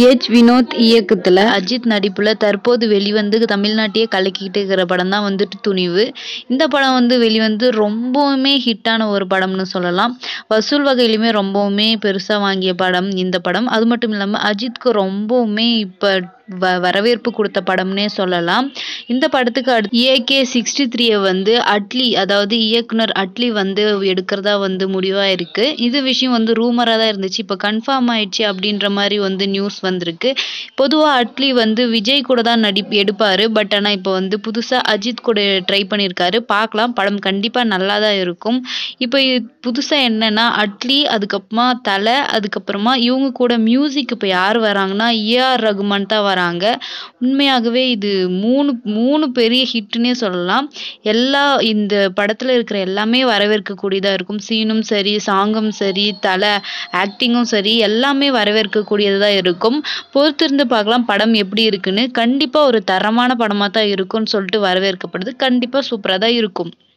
H Vinod இயக்கத்தில் அஜித் நடிப்பில் தற்போது வெளிவந்து தமிழ்நாட்டையே கலக்கிக்கிட்டு இருக்கிற படம் தான் வந்துட்டு துணிவு இந்த படம் வந்து வெளிவந்து ரொம்பவுமே ஹிட்டான ஒரு படம்னு சொல்லலாம் வசூல் வகையிலுமே ரொம்பவுமே பெருசாக வாங்கிய படம் இந்த படம் அது மட்டும் இல்லாமல் அஜித்க்கு ரொம்பவுமே இப்போ வ வரவேற்பு கொடுத்த படம்னே சொல்லலாம் இந்த படத்துக்கு அடுத்து ஏகே சிக்ஸ்டி த்ரீயை வந்து அட்லி அதாவது இயக்குனர் அட்லி வந்து எடுக்கிறதா வந்து முடிவாக இருக்குது இது விஷயம் வந்து ரூமராக தான் இருந்துச்சு இப்போ கன்ஃபார்ம் ஆயிடுச்சு அப்படின்ற மாதிரி வந்து நியூஸ் வந்திருக்கு பொதுவாக அட்லி வந்து விஜய் கூட தான் நடி எடுப்பார் பட் ஆனால் இப்போ வந்து புதுசாக அஜித் கூட ட்ரை பண்ணியிருக்காரு பார்க்கலாம் படம் கண்டிப்பாக நல்லா தான் இருக்கும் இப்போ புதுசாக என்னன்னா அட்லி அதுக்கப்புறமா தலை அதுக்கப்புறமா இவங்க கூட மியூசிக் இப்போ யார் வராங்கன்னா ஏஆர் ரகுமான் தான் வராங்க உண்மையாகவே இது மூணு மூணு பெரிய ஹிட்னே சொல்லலாம் எல்லா இந்த படத்தில் இருக்கிற எல்லாமே வரவேற்கக்கூடியதாக இருக்கும் சீனும் சரி சாங்கும் சரி தலை ஆக்டிங்கும் சரி எல்லாமே வரவேற்கக்கூடியது தான் இருக்கும் பொறுத்திருந்து பார்க்கலாம் படம் எப்படி இருக்குன்னு கண்டிப்பாக ஒரு தரமான படமாக தான் இருக்கும்னு சொல்லிட்டு வரவேற்கப்படுது கண்டிப்பாக சூப்பராக தான் இருக்கும்